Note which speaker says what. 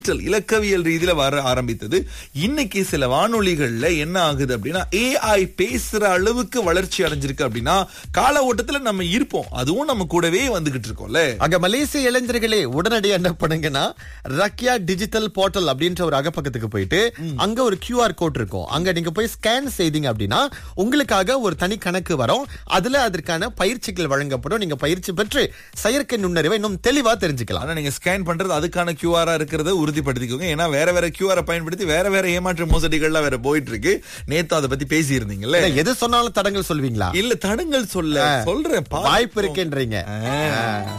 Speaker 1: Digital இலக்கவியல் ரீதியில வர ஆரம்பித்தது இன்னைக்கு சில வானொலிகள்ல என்ன ஆகுது அப்படின்னா ஏஐ பேசுற அளவுக்கு வளர்ச்சி அடைஞ்சிருக்கு அப்படின்னா கால ஓட்டத்துல நம்ம இருப்போம் அதுவும் நம்ம கூடவே வந்துகிட்டு இருக்கோம்ல
Speaker 2: அங்க மலேசிய இளைஞர்களே உடனடியா என்ன பண்ணுங்கன்னா ரக்யா டிஜிட்டல் போர்ட்டல் அப்படின்ற ஒரு அகப்பக்கத்துக்கு போயிட்டு அங்க ஒரு கியூஆர் கோட் இருக்கும் அங்க நீங்க போய் ஸ்கேன் செய்தீங்க அப்படின்னா உங்களுக்காக ஒரு தனி கணக்கு வரும் அதுல அதற்கான பயிற்சிகள் வழங்கப்படும் நீங்க பயிற்சி பெற்று செயற்கை நுண்ணறிவை இன்னும் தெளிவா தெரிஞ்சுக்கலாம்
Speaker 1: ஆனா நீங்க ஸ்கேன் பண்றது அதுக்கான கியூஆரா இருக்கிறத உறுதிப்படுத்திக்கோங்க ஏன்னா வேற வேற கியூஆரை பயன்படுத்தி வேற வேற ஏமாற்று மோசடிகள்லாம் வேற போயிட்டு இருக்கு நேத்து அதை பத்தி பேசி இருந்தீங்கல்ல
Speaker 2: இல்ல, எது சொன்னாலும் தடங்கள் சொல்வீங்களா
Speaker 1: இல்ல தடங்கள் சொல்ல சொல்றேன்
Speaker 2: வாய்ப்பு இருக்குன்றீங்க
Speaker 1: ஆ.